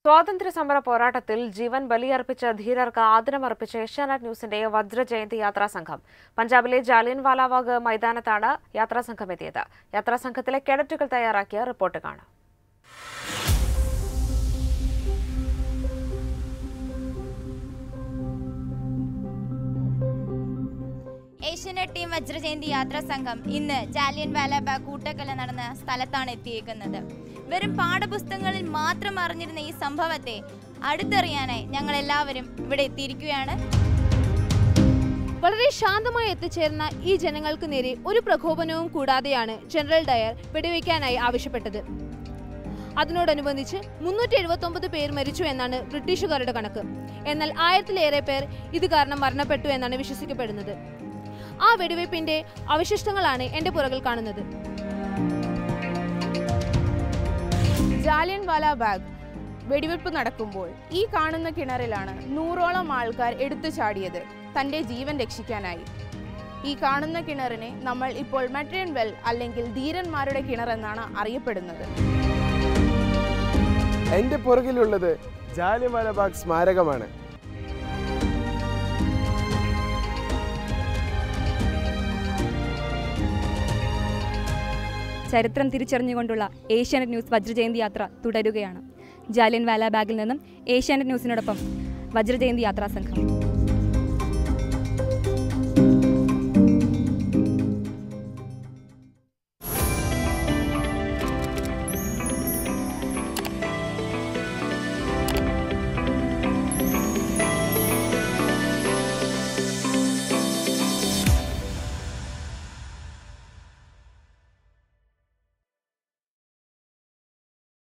സ്വാതന്ത്ര്യ സമര പോരാട്ടത്തിൽ ജീവൻ ബലിയർപ്പിച്ച ധീരർക്ക് ആദരമർപ്പിച്ച ഏഷ്യാനെറ്റ് ന്യൂസിന്റെ വജ്രജയന്തി യാത്രാ സംഘം പഞ്ചാബിലെ ജാലിയൻവാലാബാഗ് മൈതാനത്താണ് യാത്രാ സംഘം എത്തിയത് യാത്രാ സംഘത്തിലെ കേഡറ്റുകൾ തയ്യാറാക്കിയ റിപ്പോർട്ട് കാണാം ഏഷ്യനെറ്റ് ടീം വജ്രജയന്തി യാത്രാ സംഘം ഇന്ന് ജാലിയൻ വാലാബാഗ് കൂട്ടക്കൊല നടന്ന സ്ഥലത്താണ് എത്തിയേക്കുന്നത് വെറും പാഠപുസ്തകങ്ങളിൽ മാത്രം അറിഞ്ഞിരുന്ന ഈ സംഭവത്തെ അടുത്തറിയാനായി ഞങ്ങൾ എല്ലാവരും ഇവിടെ എത്തിയിരിക്കുകയാണ് വളരെ ശാന്തമായി എത്തിച്ചേർന്ന ഈ ജനങ്ങൾക്ക് നേരെ ഒരു പ്രകോപനവും കൂടാതെയാണ് ജനറൽ ഡയർ വെടിവെക്കാനായി ആവശ്യപ്പെട്ടത് അതിനോടനുബന്ധിച്ച് മുന്നൂറ്റി എഴുപത്തി ഒമ്പത് പേർ മരിച്ചു എന്നാണ് ബ്രിട്ടീഷുകാരുടെ കണക്ക് എന്നാൽ ആയിരത്തിലേറെ പേർ ഇത് കാരണം മരണപ്പെട്ടു എന്നാണ് വിശ്വസിക്കപ്പെടുന്നത് ആ വെടിവെപ്പിന്റെ അവശിഷ്ടങ്ങളാണ് എന്റെ പുറകിൽ കാണുന്നത് ജാലിയൻ വാലാബാഗ് വെടിവെപ്പ് നടക്കുമ്പോൾ ഈ കാണുന്ന കിണറിലാണ് നൂറോളം ആൾക്കാർ എടുത്തു ചാടിയത് തൻ്റെ ജീവൻ രക്ഷിക്കാനായി ഈ കാണുന്ന കിണറിനെ നമ്മൾ ഇപ്പോൾ മെട്രിയൻ വെൽ അല്ലെങ്കിൽ ധീരന്മാരുടെ കിണർ എന്നാണ് അറിയപ്പെടുന്നത് എൻ്റെ പുറകിലുള്ളത് ജാലിയൻവാലാബാഗ് സ്മാരകമാണ് ചരിത്രം തിരിച്ചറിഞ്ഞുകൊണ്ടുള്ള ഏഷ്യാനെറ്റ് ന്യൂസ് വജ്രജയന്തി യാത്ര തുടരുകയാണ് ജാലിയൻ വാലാബാഗിൽ നിന്നും ഏഷ്യാനെറ്റ് ന്യൂസിനോടൊപ്പം വജ്രജയന്തി യാത്രാ സംഘം